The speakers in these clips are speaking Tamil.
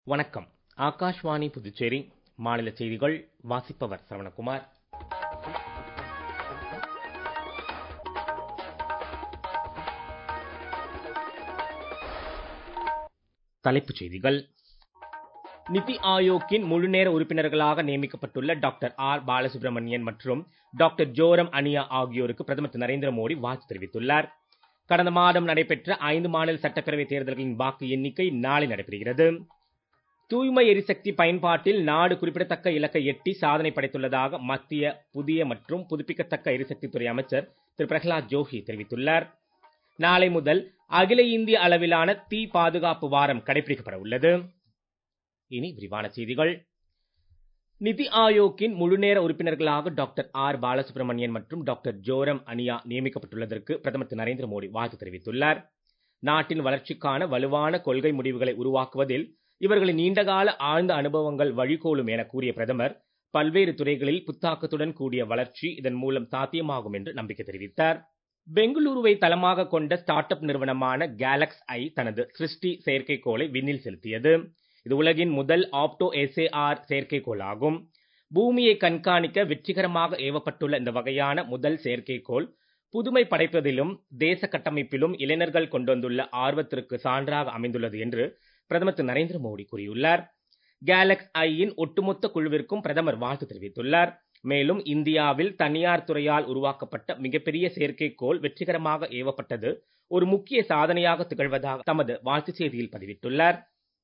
வணக்கம் ஆகாஷ்வாணி புதுச்சேரி மாநில செய்திகள் வாசிப்பவர் சரவணகுமார் தலைப்புச் செய்திகள் நிதி ஆயோக்கின் முழுநேர உறுப்பினர்களாக நியமிக்கப்பட்டுள்ள டாக்டர் ஆர் பாலசுப்ரமணியன் மற்றும் டாக்டர் ஜோரம் அனியா ஆகியோருக்கு பிரதமர் திரு நரேந்திர மோடி வாழ்த்து தெரிவித்துள்ளார் கடந்த மாதம் நடைபெற்ற ஐந்து மாநில சட்டப்பேரவை தேர்தல்களின் வாக்கு எண்ணிக்கை நாளை நடைபெறுகிறது தூய்மை எரிசக்தி பயன்பாட்டில் நாடு குறிப்பிடத்தக்க இலக்கை எட்டி சாதனை படைத்துள்ளதாக மத்திய புதிய மற்றும் புதுப்பிக்கத்தக்க எரிசக்தித்துறை அமைச்சர் திரு பிரகலாத் ஜோஷி தெரிவித்துள்ளார் நாளை முதல் அகில இந்திய அளவிலான தீ பாதுகாப்பு வாரம் கடைபிடிக்கப்பட உள்ளது இனி விரிவான செய்திகள் நிதி ஆயோக்கின் முழுநேர உறுப்பினர்களாக டாக்டர் ஆர் பாலசுப்ரமணியன் மற்றும் டாக்டர் ஜோரம் அனியா நியமிக்கப்பட்டுள்ளதற்கு பிரதமர் திரு நரேந்திர மோடி வாழ்த்து தெரிவித்துள்ளார் நாட்டின் வளர்ச்சிக்கான வலுவான கொள்கை முடிவுகளை உருவாக்குவதில் இவர்களின் நீண்டகால ஆழ்ந்த அனுபவங்கள் வழிகோலும் என கூறிய பிரதமர் பல்வேறு துறைகளில் புத்தாக்கத்துடன் கூடிய வளர்ச்சி இதன் மூலம் சாத்தியமாகும் என்று நம்பிக்கை தெரிவித்தார் பெங்களூருவை தளமாக கொண்ட ஸ்டார்ட் அப் நிறுவனமான கேலக்ஸ் ஐ தனது சிருஷ்டி செயற்கைக்கோளை விண்ணில் செலுத்தியது இது உலகின் முதல் ஆப்டோ எஸ்ஏஆர் செயற்கைக்கோள் ஆகும் பூமியை கண்காணிக்க வெற்றிகரமாக ஏவப்பட்டுள்ள இந்த வகையான முதல் செயற்கைக்கோள் புதுமை படைப்பதிலும் தேச கட்டமைப்பிலும் இளைஞர்கள் கொண்டு வந்துள்ள ஆர்வத்திற்கு சான்றாக அமைந்துள்ளது என்று பிரதமர் திரு நரேந்திர மோடி கூறியுள்ளார் கேலக்ஸ் ஐயின் ஒட்டுமொத்த குழுவிற்கும் பிரதமர் வாழ்த்து தெரிவித்துள்ளார் மேலும் இந்தியாவில் தனியார் துறையால் உருவாக்கப்பட்ட மிகப்பெரிய செயற்கைக்கோள் வெற்றிகரமாக ஏவப்பட்டது ஒரு முக்கிய சாதனையாக திகழ்வதாக தமது வாழ்த்துச் செய்தியில் பதிவிட்டுள்ளார்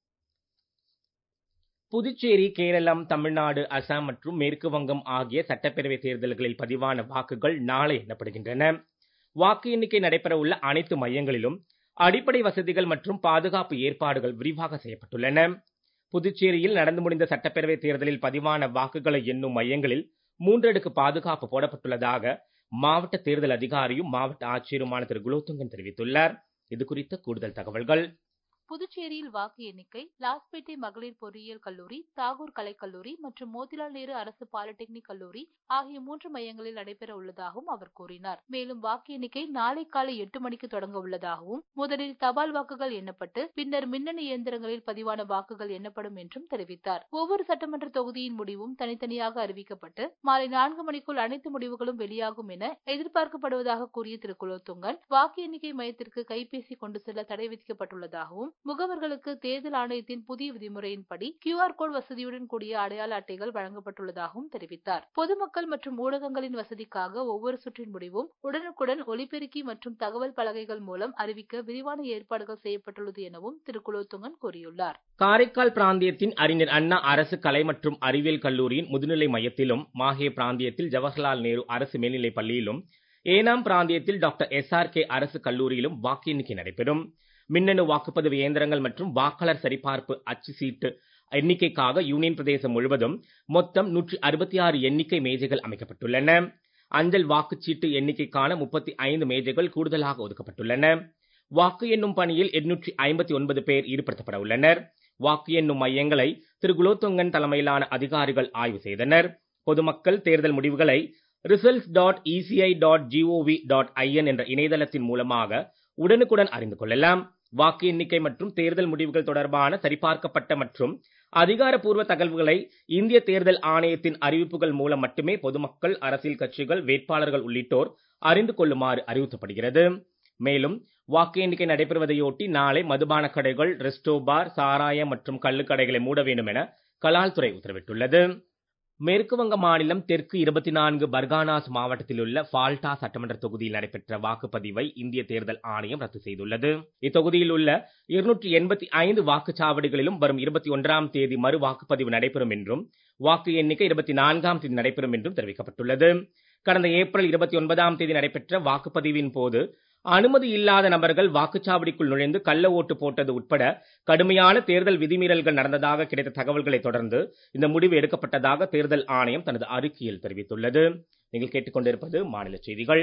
புதுச்சேரி கேரளம் தமிழ்நாடு அசாம் மற்றும் மேற்கு வங்கம் ஆகிய சட்டப்பேரவை தேர்தல்களில் பதிவான வாக்குகள் நாளை எண்ணப்படுகின்றன வாக்கு எண்ணிக்கை நடைபெற உள்ள அனைத்து மையங்களிலும் அடிப்படை வசதிகள் மற்றும் பாதுகாப்பு ஏற்பாடுகள் விரிவாக செய்யப்பட்டுள்ளன புதுச்சேரியில் நடந்து முடிந்த சட்டப்பேரவை தேர்தலில் பதிவான வாக்குகளை எண்ணும் மையங்களில் மூன்றடுக்கு பாதுகாப்பு போடப்பட்டுள்ளதாக மாவட்ட தேர்தல் அதிகாரியும் மாவட்ட ஆட்சியருமான திரு குலோத்துங்கன் தெரிவித்துள்ளார் இது குறித்த கூடுதல் தகவல்கள் புதுச்சேரியில் வாக்கு எண்ணிக்கை லாஸ்பேட்டை மகளிர் பொறியியல் கல்லூரி தாகூர் கலைக்கல்லூரி மற்றும் மோதிலால் நேரு அரசு பாலிடெக்னிக் கல்லூரி ஆகிய மூன்று மையங்களில் நடைபெற உள்ளதாகவும் அவர் கூறினார் மேலும் வாக்கு எண்ணிக்கை நாளை காலை எட்டு மணிக்கு தொடங்க உள்ளதாகவும் முதலில் தபால் வாக்குகள் எண்ணப்பட்டு பின்னர் மின்னணு இயந்திரங்களில் பதிவான வாக்குகள் எண்ணப்படும் என்றும் தெரிவித்தார் ஒவ்வொரு சட்டமன்ற தொகுதியின் முடிவும் தனித்தனியாக அறிவிக்கப்பட்டு மாலை நான்கு மணிக்குள் அனைத்து முடிவுகளும் வெளியாகும் என எதிர்பார்க்கப்படுவதாக கூறிய திரு குலோத்துங்கன் வாக்கு எண்ணிக்கை மையத்திற்கு கைபேசி கொண்டு செல்ல தடை விதிக்கப்பட்டுள்ளதாகவும் முகவர்களுக்கு தேர்தல் ஆணையத்தின் புதிய விதிமுறையின்படி கியூஆர் கோட் வசதியுடன் கூடிய அடையாள அட்டைகள் வழங்கப்பட்டுள்ளதாகவும் தெரிவித்தார் பொதுமக்கள் மற்றும் ஊடகங்களின் வசதிக்காக ஒவ்வொரு சுற்றின் முடிவும் உடனுக்குடன் ஒலிபெருக்கி மற்றும் தகவல் பலகைகள் மூலம் அறிவிக்க விரிவான ஏற்பாடுகள் செய்யப்பட்டுள்ளது எனவும் திரு குலோத்துங்கன் கூறியுள்ளார் காரைக்கால் பிராந்தியத்தின் அறிஞர் அண்ணா அரசு கலை மற்றும் அறிவியல் கல்லூரியின் முதுநிலை மையத்திலும் மாஹே பிராந்தியத்தில் ஜவஹர்லால் நேரு அரசு மேல்நிலைப் பள்ளியிலும் ஏனாம் பிராந்தியத்தில் டாக்டர் எஸ் ஆர் கே அரசு கல்லூரியிலும் வாக்கு எண்ணிக்கை நடைபெறும் மின்னணு வாக்குப்பதிவு இயந்திரங்கள் மற்றும் வாக்காளர் சரிபார்ப்பு அச்சு சீட்டு எண்ணிக்கைக்காக யூனியன் பிரதேசம் முழுவதும் மொத்தம் நூற்றி அறுபத்தி ஆறு எண்ணிக்கை மேஜைகள் அமைக்கப்பட்டுள்ளன அஞ்சல் வாக்குச்சீட்டு எண்ணிக்கைக்கான முப்பத்தி ஐந்து மேஜைகள் கூடுதலாக ஒதுக்கப்பட்டுள்ளன வாக்கு எண்ணும் பணியில் எண்ணூற்றி ஐம்பத்தி ஒன்பது பேர் ஈடுபடுத்தப்பட உள்ளனர் வாக்கு எண்ணும் மையங்களை திரு குலோத்துங்கன் தலைமையிலான அதிகாரிகள் ஆய்வு செய்தனர் பொதுமக்கள் தேர்தல் முடிவுகளை results dot ECI dot G O V dot I N என்ற இணையதளத்தின் மூலமாக உடனுக்குடன் அறிந்து கொள்ளலாம் வாக்கு எண்ணிக்கை மற்றும் தேர்தல் முடிவுகள் தொடர்பான சரிபார்க்கப்பட்ட மற்றும் அதிகாரப்பூர்வ தகவல்களை இந்திய தேர்தல் ஆணையத்தின் அறிவிப்புகள் மூலம் மட்டுமே பொதுமக்கள் அரசியல் கட்சிகள் வேட்பாளர்கள் உள்ளிட்டோர் அறிந்து கொள்ளுமாறு அறிவுறுத்தப்படுகிறது மேலும் வாக்கு எண்ணிக்கை நடைபெறுவதையொட்டி நாளை மதுபான கடைகள் ரெஸ்டோ பார் சாராயம் மற்றும் கள்ளுக்கடைகளை மூட வேண்டும் என கலால்துறை உத்தரவிட்டுள்ளது மேற்கு வங்க மாநிலம் தெற்கு இருபத்தி நான்கு பர்கானாஸ் மாவட்டத்தில் உள்ள ஃபால்டா சட்டமன்ற தொகுதியில் நடைபெற்ற வாக்குப்பதிவை இந்திய தேர்தல் ஆணையம் ரத்து செய்துள்ளது இத்தொகுதியில் உள்ள இருநூற்றி எண்பத்தி ஐந்து வாக்குச்சாவடிகளிலும் வரும் இருபத்தி ஒன்றாம் தேதி மறு வாக்குப்பதிவு நடைபெறும் என்றும் வாக்கு எண்ணிக்கை இருபத்தி நான்காம் தேதி நடைபெறும் என்றும் தெரிவிக்கப்பட்டுள்ளது கடந்த ஏப்ரல் இருபத்தி ஒன்பதாம் தேதி நடைபெற்ற வாக்குப்பதிவின் போது அனுமதி இல்லாத நபர்கள் வாக்குச்சாவடிக்குள் நுழைந்து கள்ள ஓட்டு போட்டது உட்பட கடுமையான தேர்தல் விதிமீறல்கள் நடந்ததாக கிடைத்த தகவல்களை தொடர்ந்து இந்த முடிவு எடுக்கப்பட்டதாக தேர்தல் ஆணையம் தனது அறிக்கையில் தெரிவித்துள்ளது நீங்கள் கேட்டுக்கொண்டிருப்பது மாநில செய்திகள்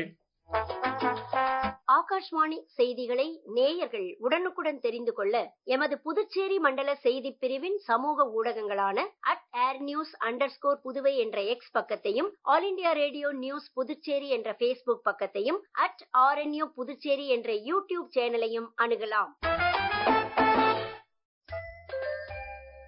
ஆகாஷ்வாணி செய்திகளை நேயர்கள் உடனுக்குடன் தெரிந்து கொள்ள எமது புதுச்சேரி மண்டல செய்தி பிரிவின் சமூக ஊடகங்களான at air news under Puduvai என்ற எக்ஸ் பக்கத்தையும் All India Radio News Puducherry என்ற பேஸ்புக் பக்கத்தையும் அட் ஆர்என்யூ புதுச்சேரி என்ற யூடியூப் சேனலையும் அணுகலாம்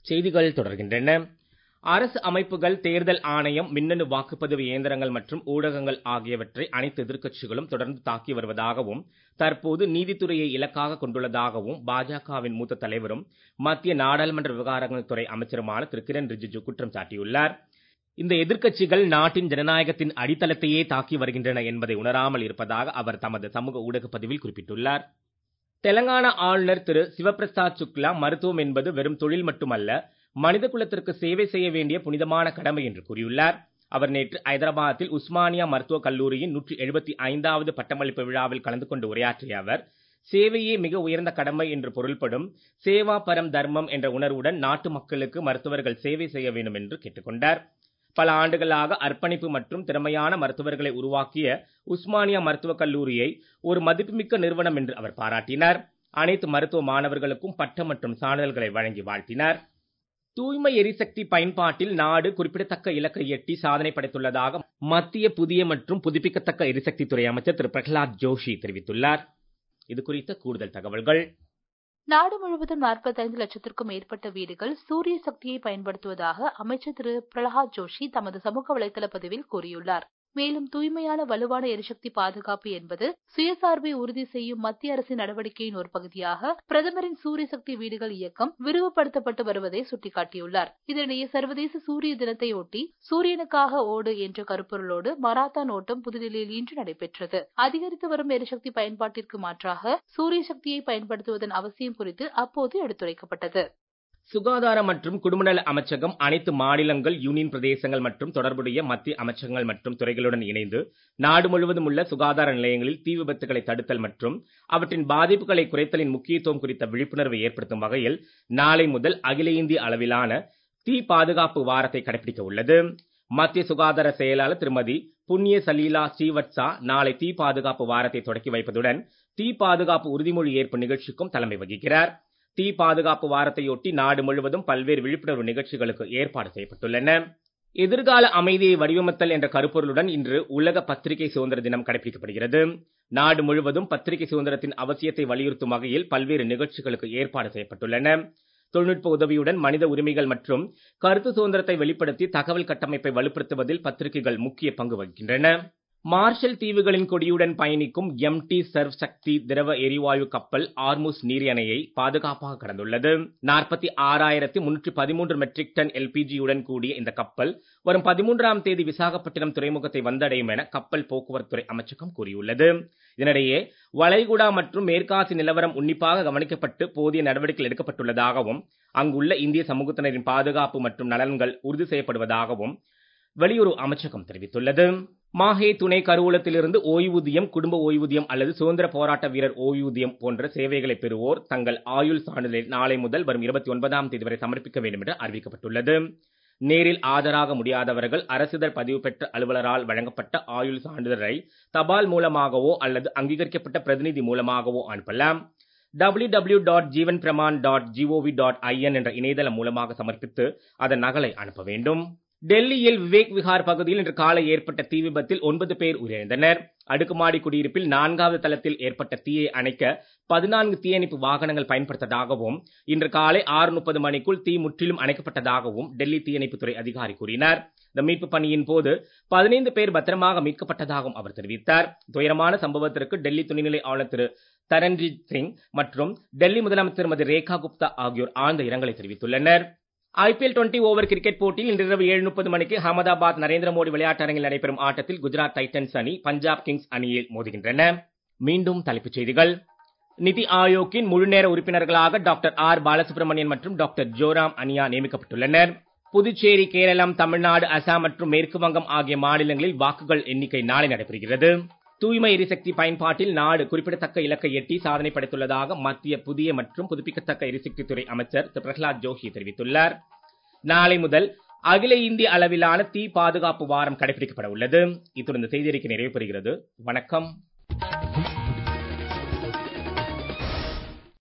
செய்திகள் தொடர்கின்றன அரசு அமைப்புகள் தேர்தல் ஆணையம் மின்னணு வாக்குப்பதிவு இயந்திரங்கள் மற்றும் ஊடகங்கள் ஆகியவற்றை அனைத்து எதிர்க்கட்சிகளும் தொடர்ந்து தாக்கி வருவதாகவும் தற்போது நீதித்துறையை இலக்காக கொண்டுள்ளதாகவும் பாஜகவின் மூத்த தலைவரும் மத்திய நாடாளுமன்ற விவகாரங்கள் துறை அமைச்சருமான திரு கிரண் ரிஜிஜு குற்றம் சாட்டியுள்ளார் இந்த எதிர்க்கட்சிகள் நாட்டின் ஜனநாயகத்தின் அடித்தளத்தையே தாக்கி வருகின்றன என்பதை உணராமல் இருப்பதாக அவர் தமது சமூக ஊடக பதிவில் குறிப்பிட்டுள்ளார் தெலங்கானா ஆளுநர் திரு சிவபிரசாத் சுக்லா மருத்துவம் என்பது வெறும் தொழில் மட்டுமல்ல மனித குலத்திற்கு சேவை செய்ய வேண்டிய புனிதமான கடமை என்று கூறியுள்ளார் அவர் நேற்று ஐதராபாத்தில் உஸ்மானியா மருத்துவக் கல்லூரியின் நூற்றி எழுபத்தி ஐந்தாவது பட்டமளிப்பு விழாவில் கலந்து கொண்டு உரையாற்றிய அவர் சேவையே மிக உயர்ந்த கடமை என்று பொருள்படும் சேவா பரம் தர்மம் என்ற உணர்வுடன் நாட்டு மக்களுக்கு மருத்துவர்கள் சேவை செய்ய வேண்டும் என்று கேட்டுக்கொண்டார் பல ஆண்டுகளாக அர்ப்பணிப்பு மற்றும் திறமையான மருத்துவர்களை உருவாக்கிய உஸ்மானியா மருத்துவக் கல்லூரியை ஒரு மதிப்புமிக்க நிறுவனம் என்று அவர் பாராட்டினார் அனைத்து மருத்துவ மாணவர்களுக்கும் பட்டம் மற்றும் சான்றிதழ்களை வழங்கி வாழ்த்தினார் தூய்மை எரிசக்தி பயன்பாட்டில் நாடு குறிப்பிடத்தக்க இலக்கை எட்டி சாதனை படைத்துள்ளதாக மத்திய புதிய மற்றும் புதுப்பிக்கத்தக்க எரிசக்தி துறை அமைச்சர் திரு பிரகலாத் ஜோஷி தெரிவித்துள்ளார் இது குறித்த கூடுதல் தகவல்கள் நாடு முழுவதும் நாற்பத்தைந்து லட்சத்திற்கும் மேற்பட்ட வீடுகள் சூரிய சக்தியை பயன்படுத்துவதாக அமைச்சர் திரு பிரகலாத் ஜோஷி தமது சமூக வலைதள பதிவில் கூறியுள்ளார் மேலும் தூய்மையான வலுவான எரிசக்தி பாதுகாப்பு என்பது சுயசார்பை உறுதி செய்யும் மத்திய அரசின் நடவடிக்கையின் ஒரு பகுதியாக பிரதமரின் சூரிய சக்தி வீடுகள் இயக்கம் விரிவுபடுத்தப்பட்டு வருவதை சுட்டிக்காட்டியுள்ளார் இதனிடையே சர்வதேச சூரிய தினத்தை ஒட்டி சூரியனுக்காக ஓடு என்ற கருப்பொருளோடு மராத்தான் ஓட்டம் புதுதில்லியில் இன்று நடைபெற்றது அதிகரித்து வரும் எரிசக்தி பயன்பாட்டிற்கு மாற்றாக சூரிய சக்தியை பயன்படுத்துவதன் அவசியம் குறித்து அப்போது எடுத்துரைக்கப்பட்டது சுகாதார மற்றும் குடும்பநல அமைச்சகம் அனைத்து மாநிலங்கள் யூனியன் பிரதேசங்கள் மற்றும் தொடர்புடைய மத்திய அமைச்சகங்கள் மற்றும் துறைகளுடன் இணைந்து நாடு முழுவதும் உள்ள சுகாதார நிலையங்களில் தீ விபத்துகளை தடுத்தல் மற்றும் அவற்றின் பாதிப்புகளை குறைத்தலின் முக்கியத்துவம் குறித்த விழிப்புணர்வை ஏற்படுத்தும் வகையில் நாளை முதல் அகில இந்திய அளவிலான தீ பாதுகாப்பு வாரத்தை கடைபிடிக்க உள்ளது மத்திய சுகாதார செயலாளர் திருமதி புண்ணிய சலீலா ஸ்ரீவத்சா நாளை தீ பாதுகாப்பு வாரத்தை தொடக்கி வைப்பதுடன் தீ பாதுகாப்பு உறுதிமொழி ஏற்பு நிகழ்ச்சிக்கும் தலைமை வகிக்கிறார் தீ பாதுகாப்பு வாரத்தையொட்டி நாடு முழுவதும் பல்வேறு விழிப்புணர்வு நிகழ்ச்சிகளுக்கு ஏற்பாடு செய்யப்பட்டுள்ளன எதிர்கால அமைதியை வடிவமைத்தல் என்ற கருப்பொருளுடன் இன்று உலக பத்திரிகை சுதந்திர தினம் கடைபிடிக்கப்படுகிறது நாடு முழுவதும் பத்திரிகை சுதந்திரத்தின் அவசியத்தை வலியுறுத்தும் வகையில் பல்வேறு நிகழ்ச்சிகளுக்கு ஏற்பாடு செய்யப்பட்டுள்ளன தொழில்நுட்ப உதவியுடன் மனித உரிமைகள் மற்றும் கருத்து சுதந்திரத்தை வெளிப்படுத்தி தகவல் கட்டமைப்பை வலுப்படுத்துவதில் பத்திரிகைகள் முக்கிய பங்கு வகிக்கின்றன மார்ஷல் தீவுகளின் கொடியுடன் பயணிக்கும் எம் டி சர்வ் சக்தி திரவ எரிவாயு கப்பல் ஆர்முஸ் நீரியணையை பாதுகாப்பாக கடந்துள்ளது நாற்பத்தி ஆறாயிரத்தி முன்னூற்றி பதிமூன்று மெட்ரிக் டன் எல்பிஜியுடன் கூடிய இந்த கப்பல் வரும் பதிமூன்றாம் தேதி விசாகப்பட்டினம் துறைமுகத்தை வந்தடையும் என கப்பல் போக்குவரத்துறை அமைச்சகம் கூறியுள்ளது இதனிடையே வளைகுடா மற்றும் மேற்காசி நிலவரம் உன்னிப்பாக கவனிக்கப்பட்டு போதிய நடவடிக்கைகள் எடுக்கப்பட்டுள்ளதாகவும் அங்குள்ள இந்திய சமூகத்தினரின் பாதுகாப்பு மற்றும் நலன்கள் உறுதி செய்யப்படுவதாகவும் வெளியுறவு அமைச்சகம் தெரிவித்துள்ளது மாஹே துணை கருவூலத்திலிருந்து ஓய்வூதியம் குடும்ப ஓய்வூதியம் அல்லது சுதந்திர போராட்ட வீரர் ஓய்வூதியம் போன்ற சேவைகளை பெறுவோர் தங்கள் ஆயுள் சான்றிதழை நாளை முதல் வரும் இருபத்தி ஒன்பதாம் தேதி வரை சமர்ப்பிக்க வேண்டும் என்று அறிவிக்கப்பட்டுள்ளது நேரில் ஆஜராக முடியாதவர்கள் அரசிதழ் பதிவு பெற்ற அலுவலரால் வழங்கப்பட்ட ஆயுள் சான்றிதழை தபால் மூலமாகவோ அல்லது அங்கீகரிக்கப்பட்ட பிரதிநிதி மூலமாகவோ அனுப்பலாம் W W dot Jeevan Pramaan dot G O V dot I N என்ற இணையதளம் மூலமாக சமர்ப்பித்து அதன் நகலை அனுப்ப வேண்டும் டெல்லியில் விவேக் விஹார் பகுதியில் இன்று காலை ஏற்பட்ட தீ விபத்தில் ஒன்பது பேர் உயிரிழந்தனர் அடுக்குமாடி குடியிருப்பில் நான்காவது தளத்தில் ஏற்பட்ட தீயை அணைக்க பதினான்கு தீயணைப்பு வாகனங்கள் பயன்படுத்ததாகவும் இன்று காலை ஆறு முப்பது மணிக்குள் தீ முற்றிலும் அணைக்கப்பட்டதாகவும் டெல்லி தீயணைப்புத்துறை அதிகாரி கூறினார் இந்த மீட்பு பணியின் போது பதினைந்து பேர் பத்திரமாக மீட்கப்பட்டதாகவும் அவர் தெரிவித்தார் துயரமான சம்பவத்திற்கு டெல்லி துணைநிலை ஆளுநர் திரு தரண்ஜித் சிங் மற்றும் டெல்லி முதலமைச்சர் திருமதி ரேகா குப்தா ஆகியோர் ஆழ்ந்த இரங்கலை தெரிவித்துள்ளனர் ஐபிஎல் டுவெண்டி ஓவர் கிரிக்கெட் போட்டியில் இன்று இரவு ஏழு முப்பது மணிக்கு அகமதாபாத் நரேந்திர மோடி விளையாட்டரங்கில் நடைபெறும் ஆட்டத்தில் குஜராத் டைட்டன்ஸ் அணி பஞ்சாப் கிங்ஸ் அணியில் மோதுகின்றன மீண்டும் தலைப்புச் செய்திகள் நிதி ஆயோக்கின் முழுநேர உறுப்பினர்களாக டாக்டர் ஆர் பாலசுப்ரமணியன் மற்றும் டாக்டர் ஜோராம் அனியா நியமிக்கப்பட்டுள்ளனர் புதுச்சேரி கேரளம் தமிழ்நாடு அசாம் மற்றும் மேற்கு வங்கம் ஆகிய மாநிலங்களில் வாக்குகள் எண்ணிக்கை நாளை நடைபெறுகிறது தூய்மை எரிசக்தி பயன்பாட்டில் நாடு குறிப்பிடத்தக்க இலக்கை எட்டி சாதனை படைத்துள்ளதாக மத்திய புதிய மற்றும் புதுப்பிக்கத்தக்க எரிசக்தி துறை அமைச்சர் திரு பிரகலாத் ஜோஷி தெரிவித்துள்ளார் நாளை முதல் அகில இந்திய அளவிலான தீ பாதுகாப்பு வாரம் கடைபிடிக்கப்பட உள்ளது இத்துடன் இந்த செய்தியறிக்கை நிறைவு பெறுகிறது வணக்கம்